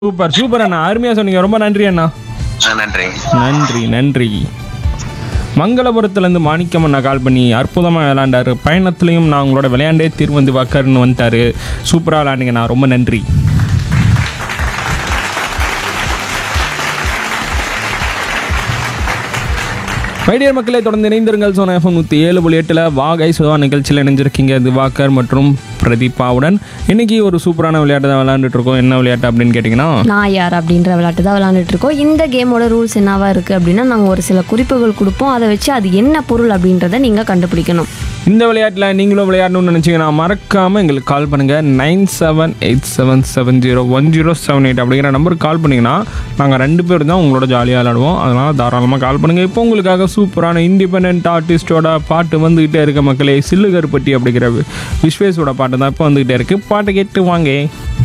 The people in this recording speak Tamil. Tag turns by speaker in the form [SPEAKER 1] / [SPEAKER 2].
[SPEAKER 1] சூப்பர் சூப்பர் அண்ணா அருமையாக சொன்னீங்க ரொம்ப நன்றி அண்ணா
[SPEAKER 2] ஆ, நன்றி
[SPEAKER 1] நன்றி நன்றி மங்களபுரத்துலேருந்து மாணிக்கம் அண்ணா கால் பண்ணி அற்புதமாக விளையாண்டாரு பயணத்துலையும் நான் உங்களோட விளையாண்டே திருவந்து வாக்கர்னு வந்துட்டாரு சூப்பராக விளையாண்டிங்கண்ணா ரொம்ப நன்றி மைடியர் மக்களை தொடர்ந்து இணைந்திருங்கள் சோனா எஃப்எம் நூற்றி ஏழு புள்ளி எட்டில் வாகை சுதா நிகழ்ச்சியில் இணைஞ்சிருக்கீங்க திவாகர் மற்றும் பிரதீபாவுடன் இன்னைக்கு ஒரு சூப்பரான விளையாட்டு தான் விளையாண்டுட்டு இருக்கோம் என்ன விளையாட்டு அப்படின்னு கேட்டிங்கன்னா
[SPEAKER 3] நான் யார் அப்படின்ற விளையாட்டு தான் விளையாண்டுட்டு இருக்கோம் இந்த கேமோட ரூல்ஸ் என்னவா இருக்குது அப்படின்னா நாங்கள் ஒரு சில குறிப்புகள் கொடுப்போம் அதை வச்சு அது என்ன பொருள் அப்படின்றத நீங்கள் கண்டுபிடிக்கணும்
[SPEAKER 1] இந்த விளையாட்டில் நீங்களும் விளையாடணும்னு நினச்சிங்கன்னா மறக்காமல் எங்களுக்கு கால் பண்ணுங்கள் nine seven eight seven seven zero one zero seven eight அப்படிங்கிற நம்பருக்கு கால் பண்ணிங்கன்னா நாங்கள் ரெண்டு பேர் தான் உங்களோட ஜாலியாக விளையாடுவோம் அதனால் தாராளமாக கால் பண்ணுங்கள் இப்போ உங்களுக்காக சூப்பரான இண்டிபெண்ட் ஆர்டிஸ்டோட பாட்டு வந்துக்கிட்டே இருக்க மக்களே சில்லுகருப்பட்டி அப்படிங்கிற விஸ்வேஸோட பாட்டு தான் இப்போ வந்துக்கிட்டே இருக்குது பாட்டை கேட்டு வாங்க